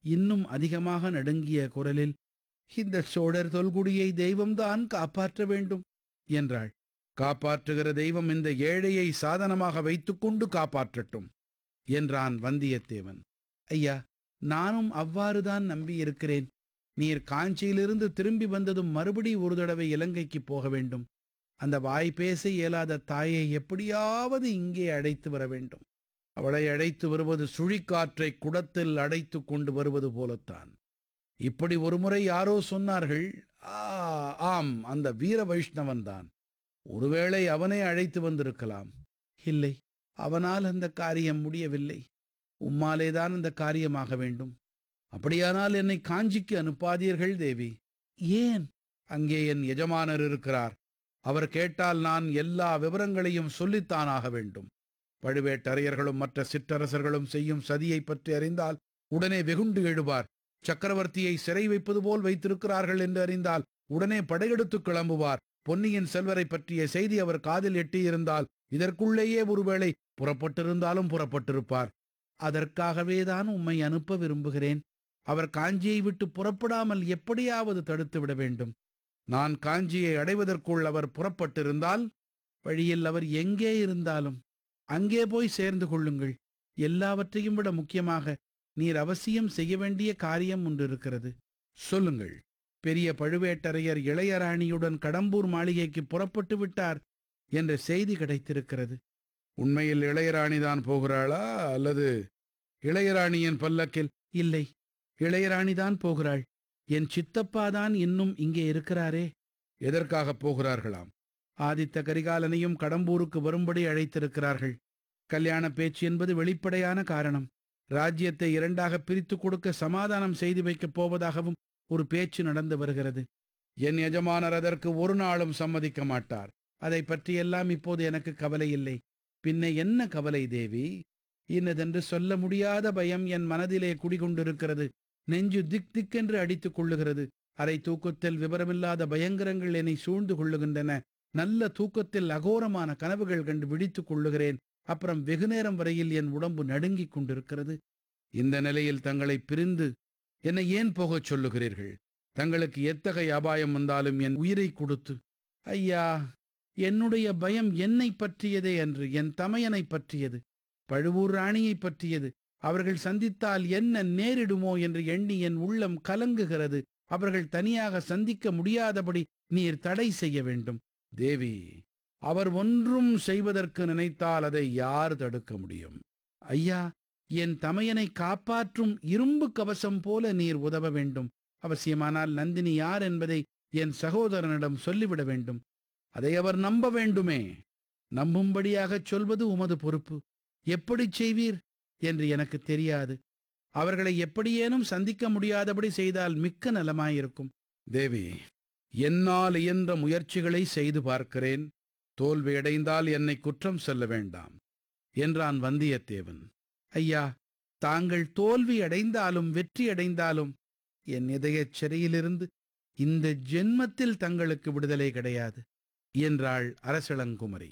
இன்னும் அதிகமாக நடுங்கிய குரலில் இந்த சோழர் தொல்குடியை தெய்வம்தான் காப்பாற்ற வேண்டும் என்றாள் காப்பாற்றுகிற தெய்வம் இந்த ஏழையை சாதனமாக வைத்துக்கொண்டு காப்பாற்றட்டும் என்றான் வந்தியத்தேவன் ஐயா நானும் அவ்வாறுதான் நம்பியிருக்கிறேன் நீர் காஞ்சியிலிருந்து திரும்பி வந்ததும் மறுபடி ஒரு தடவை இலங்கைக்கு போக வேண்டும் அந்த வாய் பேச இயலாத தாயை எப்படியாவது இங்கே அழைத்து வர வேண்டும் அவளை அழைத்து வருவது சுழிக்காற்றை குடத்தில் அடைத்து கொண்டு வருவது போலத்தான் இப்படி ஒருமுறை யாரோ சொன்னார்கள் ஆ ஆம் அந்த வீர வைஷ்ணவன்தான் ஒருவேளை அவனை அழைத்து வந்திருக்கலாம் இல்லை அவனால் அந்த காரியம் முடியவில்லை உம்மாலேதான் அந்த காரியமாக வேண்டும் அப்படியானால் என்னை காஞ்சிக்கு அனுப்பாதீர்கள் தேவி ஏன் அங்கே என் எஜமானர் இருக்கிறார் அவர் கேட்டால் நான் எல்லா விவரங்களையும் சொல்லித்தான் ஆக வேண்டும் பழுவேட்டரையர்களும் மற்ற சிற்றரசர்களும் செய்யும் சதியைப் பற்றி அறிந்தால் உடனே வெகுண்டு எழுவார் சக்கரவர்த்தியை சிறை வைப்பது போல் வைத்திருக்கிறார்கள் என்று அறிந்தால் உடனே படையெடுத்து கிளம்புவார் பொன்னியின் செல்வரை பற்றிய செய்தி அவர் காதில் எட்டியிருந்தால் இதற்குள்ளேயே ஒருவேளை புறப்பட்டிருந்தாலும் புறப்பட்டிருப்பார் அதற்காகவே தான் உம்மை அனுப்ப விரும்புகிறேன் அவர் காஞ்சியை விட்டு புறப்படாமல் எப்படியாவது தடுத்து விட வேண்டும் நான் காஞ்சியை அடைவதற்குள் அவர் புறப்பட்டிருந்தால் வழியில் அவர் எங்கே இருந்தாலும் அங்கே போய் சேர்ந்து கொள்ளுங்கள் எல்லாவற்றையும் விட முக்கியமாக நீர் அவசியம் செய்ய வேண்டிய காரியம் ஒன்று இருக்கிறது சொல்லுங்கள் பெரிய பழுவேட்டரையர் இளையராணியுடன் கடம்பூர் மாளிகைக்கு புறப்பட்டு விட்டார் என்ற செய்தி கிடைத்திருக்கிறது உண்மையில் இளையராணிதான் போகிறாளா அல்லது இளையராணியின் பல்லக்கில் இல்லை இளையராணிதான் போகிறாள் என் சித்தப்பாதான் இன்னும் இங்கே இருக்கிறாரே எதற்காக போகிறார்களாம் ஆதித்த கரிகாலனையும் கடம்பூருக்கு வரும்படி அழைத்திருக்கிறார்கள் கல்யாண பேச்சு என்பது வெளிப்படையான காரணம் ராஜ்யத்தை இரண்டாக பிரித்து கொடுக்க சமாதானம் செய்து வைக்கப் போவதாகவும் ஒரு பேச்சு நடந்து வருகிறது என் எஜமானர் அதற்கு ஒரு நாளும் சம்மதிக்க மாட்டார் அதை பற்றியெல்லாம் இப்போது எனக்கு கவலை இல்லை பின்ன என்ன கவலை தேவி இன்னதென்று சொல்ல முடியாத பயம் என் மனதிலே குடிகொண்டிருக்கிறது நெஞ்சு திக் திக்கென்று அடித்துக் கொள்ளுகிறது அரை தூக்கத்தில் விவரமில்லாத பயங்கரங்கள் என்னை சூழ்ந்து கொள்ளுகின்றன நல்ல தூக்கத்தில் அகோரமான கனவுகள் கண்டு விழித்துக் கொள்ளுகிறேன் அப்புறம் வெகுநேரம் வரையில் என் உடம்பு நடுங்கிக் கொண்டிருக்கிறது இந்த நிலையில் தங்களை பிரிந்து என்னை ஏன் போகச் சொல்லுகிறீர்கள் தங்களுக்கு எத்தகைய அபாயம் வந்தாலும் என் உயிரை கொடுத்து ஐயா என்னுடைய பயம் என்னை பற்றியதே அன்று என் தமையனை பற்றியது பழுவூர் ராணியை பற்றியது அவர்கள் சந்தித்தால் என்ன நேரிடுமோ என்று எண்ணி என் உள்ளம் கலங்குகிறது அவர்கள் தனியாக சந்திக்க முடியாதபடி நீர் தடை செய்ய வேண்டும் தேவி அவர் ஒன்றும் செய்வதற்கு நினைத்தால் அதை யார் தடுக்க முடியும் ஐயா என் தமையனை காப்பாற்றும் இரும்பு கவசம் போல நீர் உதவ வேண்டும் அவசியமானால் நந்தினி யார் என்பதை என் சகோதரனிடம் சொல்லிவிட வேண்டும் அதை அவர் நம்ப வேண்டுமே நம்பும்படியாகச் சொல்வது உமது பொறுப்பு எப்படிச் செய்வீர் என்று எனக்கு தெரியாது அவர்களை எப்படியேனும் சந்திக்க முடியாதபடி செய்தால் மிக்க நலமாயிருக்கும் தேவி என்னால் இயன்ற முயற்சிகளை செய்து பார்க்கிறேன் தோல்வியடைந்தால் என்னை குற்றம் சொல்ல வேண்டாம் என்றான் வந்தியத்தேவன் ஐயா தாங்கள் தோல்வி அடைந்தாலும் வெற்றி அடைந்தாலும் என் இதயச் சிறையிலிருந்து இந்த ஜென்மத்தில் தங்களுக்கு விடுதலை கிடையாது என்றாள் அரசளங்குமரி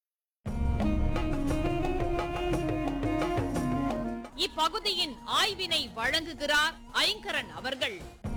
இப்பகுதியின் ஆய்வினை வழங்குகிறார் ஐங்கரன் அவர்கள்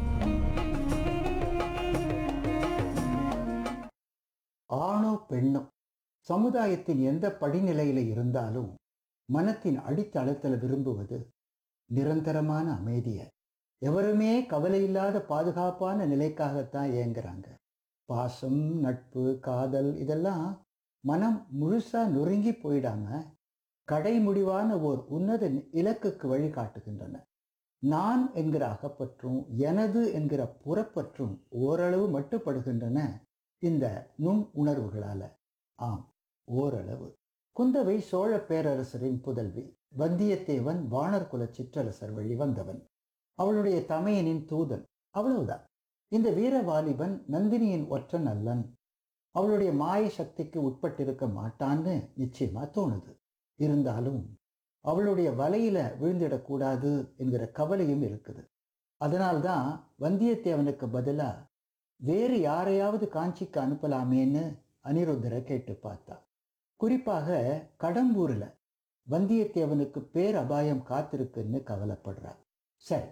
ஆணோ பெண்ணோ சமுதாயத்தின் எந்த படிநிலையில இருந்தாலும் மனத்தின் அடித்தளத்துல விரும்புவது நிரந்தரமான அமைதிய எவருமே கவலையில்லாத பாதுகாப்பான நிலைக்காகத்தான் ஏங்குறாங்க பாசம் நட்பு காதல் இதெல்லாம் மனம் முழுசா நொறுங்கி போயிடாம கடைமுடிவான ஓர் உன்னத இலக்குக்கு வழிகாட்டுகின்றன நான் என்கிற அகப்பற்றும் எனது என்கிற புறப்பற்றும் ஓரளவு மட்டுப்படுகின்றன இந்த நுண் உணர்வுகளால ஆம் ஓரளவு குந்தவை சோழ பேரரசரின் புதல்வி வந்தியத்தேவன் வானர் குல சிற்றரசர் வழி வந்தவன் அவளுடைய தமையனின் தூதன் அவ்வளவுதான் இந்த வீரவாலிபன் நந்தினியின் ஒற்றன் அல்லன் அவளுடைய மாய சக்திக்கு உட்பட்டிருக்க மாட்டான்னு நிச்சயமா தோணுது இருந்தாலும் அவளுடைய வலையில விழுந்திடக்கூடாது என்கிற கவலையும் இருக்குது அதனால்தான் வந்தியத்தேவனுக்கு பதிலா வேறு யாரையாவது காஞ்சிக்கு அனுப்பலாமேன்னு அனிருத்தரை கேட்டு பார்த்தா குறிப்பாக கடம்பூர்ல வந்தியத்தேவனுக்கு பேர் அபாயம் காத்திருக்குன்னு கவலைப்படுறா சரி